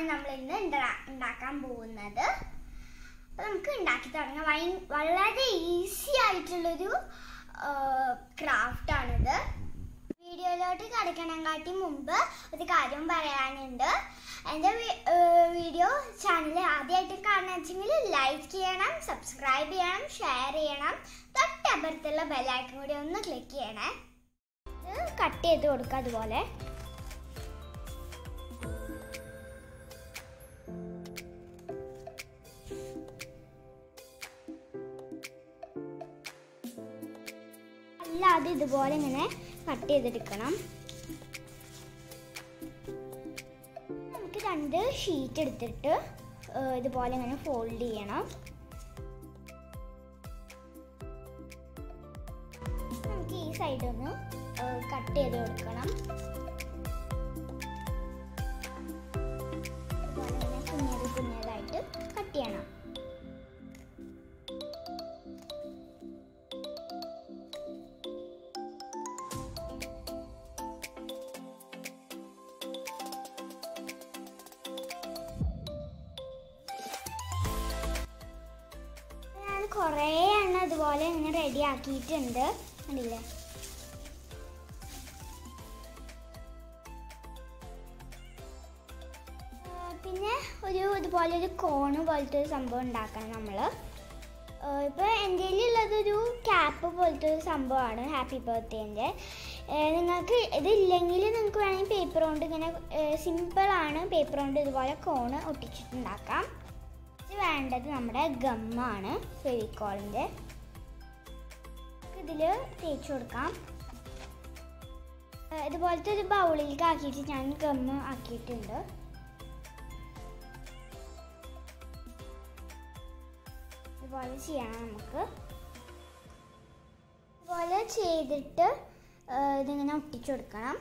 നമ്മൾ ഇന്ന് ഉണ്ടാ- ഉണ്ടാക്കാൻ പോകുന്നത് അപ്പൊ നമുക്ക് ഉണ്ടാക്കി തുടങ്ങാം വൈ- വളരെ ഈസി ആയിട്ടുള്ളൊരു ക്രാഫ്റ്റ് ആണിത് വീഡിയോയിലോട്ട് കിടക്കണങ്കാട്ടി മുമ്പ് ഒരു കാര്യം പറയാനുണ്ട് എൻ്റെ വീഡിയോ ചാനൽ ആദ്യമായിട്ട് കാണുന്ന വെച്ചെങ്കിൽ ലൈക്ക് ചെയ്യണം സബ്സ്ക്രൈബ് ചെയ്യണം ഷെയർ ചെയ്യണം തൊട്ടപ്പുറത്തുള്ള ബെല്ലൈക്കൺ കൂടി ഒന്ന് ക്ലിക്ക് ചെയ്യണേ ഇത് കട്ട് ചെയ്ത് കൊടുക്കുക അതുപോലെ അല്ലാതെ ഇതുപോലെ ഇങ്ങനെ കട്ട് ചെയ്തെടുക്കണം നമുക്ക് രണ്ട് ഷീറ്റ് എടുത്തിട്ട് ഏഹ്, ഇതുപോലെ ഇങ്ങനെ ഫോൾഡ് ചെയ്യണം നമുക്ക് ഈ സൈഡ് ഒന്ന് കട്ട് ചെയ്ത് കൊടുക്കണം ഇതുപോലെ ഇങ്ങനെ കുഞ്ഞത് കുഞ്ഞതായിട്ട് കട്ട് ചെയ്യണം ഞാൻ കുറേ എണ്ണം ഇതുപോലെ ഇങ്ങനെ റെഡി ആക്കിയിട്ടുണ്ട് കണ്ടില്ലേ ആ, പിന്നെ ഒരു ഇതുപോലെ ഒരു കോണ് പോലത്തെ ഒരു സംഭവം ഉണ്ടാക്കണം നമ്മൾ ഇപ്പോൾ എൻ്റെ ഉള്ളതൊരു ക്യാപ്പ് പോലത്തെ ഒരു സംഭവമാണ് ഹാപ്പി ബർത്ത്ഡേൻ്റെ നിങ്ങൾക്ക് ഇതില്ലെങ്കിൽ നിങ്ങൾക്ക് വേണമെങ്കിൽ പേപ്പർ കൊണ്ട് ഇങ്ങനെ സിമ്പിളാണ് പേപ്പർ കൊണ്ട് ഇതുപോലെ കോണ് ഒട്ടിച്ചിട്ടുണ്ടാക്കാം ഇത് വേണ്ടത് നമ്മുടെ ഗമ്മാണ് ഫെവിക്കോളിൻ്റെ ഇതിൽ തേച്ച് കൊടുക്കാം ഏഹ് ഇതുപോലത്തെ ഒരു ബൗളിലേക്ക് ആക്കിയിട്ട് ഞാൻ ഗമ്മ് ആക്കിയിട്ടുണ്ട് ഇതുപോലെ ചെയ്യണം നമുക്ക് ഇതുപോലെ ചെയ്തിട്ട് ഏഹ് ഇതിങ്ങനെ ഒട്ടിച്ചു കൊടുക്കണം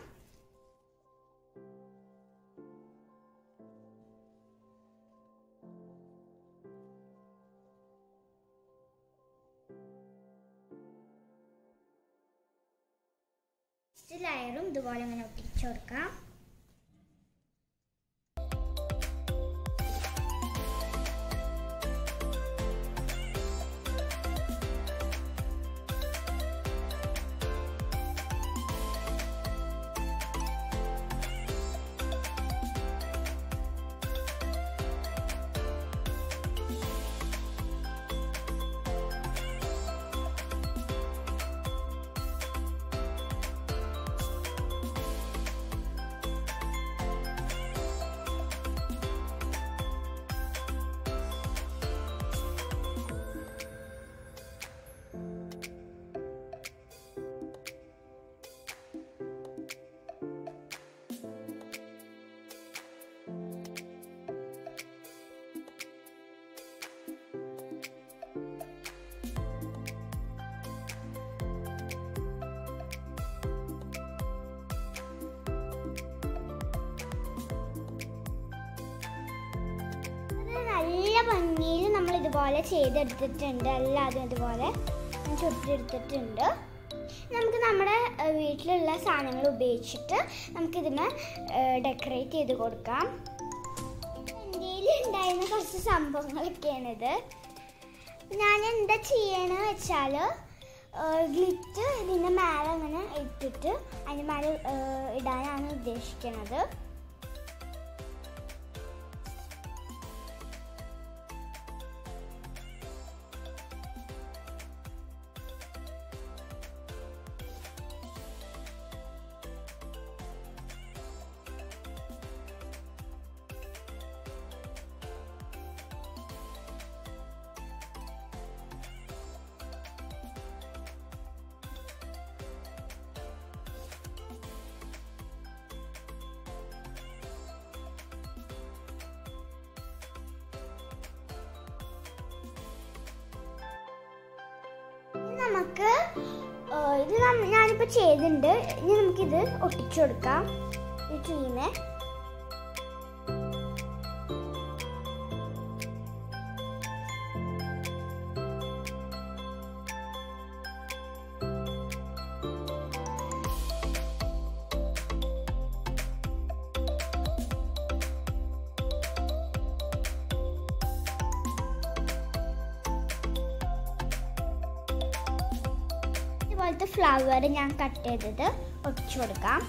ഫസ്റ്റ് ലെയറും ഇതുപോലെ ഇങ്ങനെ ഒട്ടിച്ചു കൊടുക്കാം ഇത് നല്ല ഭംഗിയിൽ നമ്മൾ ഇതുപോലെ ചെയ്തെടുത്തിട്ടുണ്ട് എല്ലാതും ഇതുപോലെ ഞാൻ ചുട്ടെടുത്തിട്ടുണ്ട് നമുക്ക് നമ്മുടെ ഏഹ്, വീട്ടിലുള്ള സാധനങ്ങൾ ഉപയോഗിച്ചിട്ട് നമുക്കിതിനെ ഡെക്കറേറ്റ് ചെയ്ത് കൊടുക്കാം എൻ്റെ ഉണ്ടായിരുന്ന കുറച്ച് സംഭവങ്ങളൊക്കെയാണിത് ഞാൻ എന്താ ചെയ്യണമെന്ന് വെച്ചാൽ ഗ്ലിറ്റ് ഇതിൻ്റെ മേലെ അങ്ങനെ ഇട്ടിട്ട് അതിൻ്റെ മേലെ ഏഹ്, ഇടാനാണ് ഉദ്ദേശിക്കുന്നത് ഇനി നമുക്ക് ഏഹ്, ഇത് നം- ഞാനിപ്പോൾ ചെയ്തിട്ടുണ്ട് ഇനി നമുക്കിത് ഒട്ടിച്ചു കൊടുക്കാം ഈ ട്രീനെ ഇതുപോലത്തെ ഫ്ലവർ ഞാൻ കട്ട് ചെയ്തത് ഒട്ടിച്ചു കൊടുക്കാം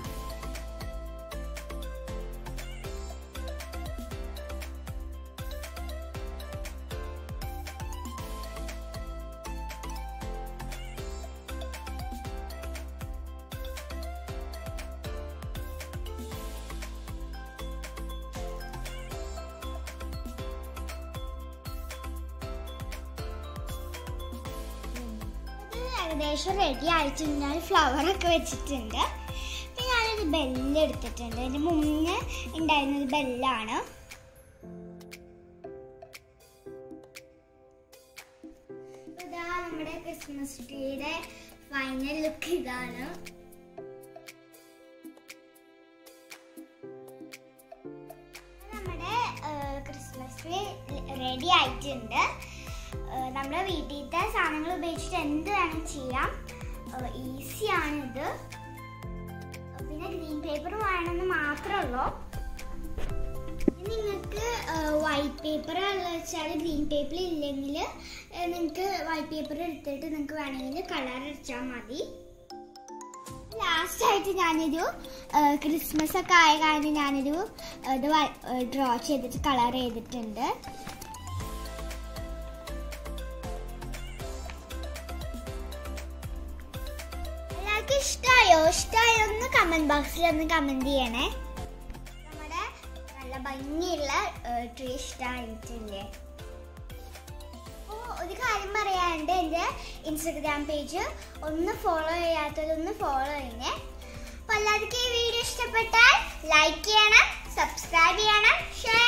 ഇത് ഏകദേശം റെഡി ആയിട്ടുണ്ട് ഞാൻ ഫ്ലവർ ഒക്കെ വെച്ചിട്ടുണ്ട് പിന്നെ ഞാനൊരു ബെല്ല് എടുത്തിട്ടുണ്ട് ഇതിന് മുന്നേ ഉണ്ടായിരുന്നത് ബെല്ലാണ് ഇതാ നമ്മുടെ ക്രിസ്മസ് ട്രീയുടെ ഫൈനൽ ലുക്ക് ഇതാണ് നമ്മുടെ ക്രിസ്മസ് ട്രീ റെഡി ആയിട്ടുണ്ട് നമ്മുടെ വീട്ടിലത്തെ സാധനങ്ങൾ ഉപയോഗിച്ചിട്ട് എന്ത് വേണം ചെയ്യാം ഈസിയാണിത് പിന്നെ ഗ്രീൻ പേപ്പർ വേണമെന്ന് മാത്രമേ ഉള്ളൂ ഇനി നിങ്ങൾക്ക് വൈറ്റ് പേപ്പർ വെച്ചാൽ ഗ്രീൻ പേപ്പർ ഇല്ലെങ്കിൽ നിങ്ങൾക്ക് വൈറ്റ് പേപ്പർ എടുത്തിട്ട് നിങ്ങൾക്ക് വേണമെങ്കിൽ കളർ അടിച്ചാൽ മതി ലാസ്റ്റ് ആയിട്ട് ഞാനൊരു ക്രിസ്മസ് ഒക്കെ ആയ കാരണം ഞാനൊരു ഇത് ഡ്രോ ചെയ്തിട്ട് കളർ ചെയ്തിട്ടുണ്ട് എല്ലാവർക്കും ഇഷ്ടമായോ ഇഷ്ടമായോ ഒന്ന് കമന്റ് ബോക്സിൽ ഒന്ന് കമന്റ് ചെയ്യണേ നമ്മുടെ നല്ല ഭംഗിയുള്ള ട്രീ ഇഷ്ടമായിട്ടില്ലേ അപ്പോൾ ഒരു കാര്യം പറയാണ്ട് എൻ്റെ ഇൻസ്റ്റഗ്രാം പേജ് ഒന്ന് ഫോളോ ചെയ്യാത്തതൊന്ന് ഫോളോ ചെയ്യണേ അപ്പോൾ എല്ലാവർക്കും ഈ വീഡിയോ ഇഷ്ടപ്പെട്ടാൽ ലൈക്ക് ചെയ്യണം സബ്സ്ക്രൈബ് ചെയ്യണം ഷെയർ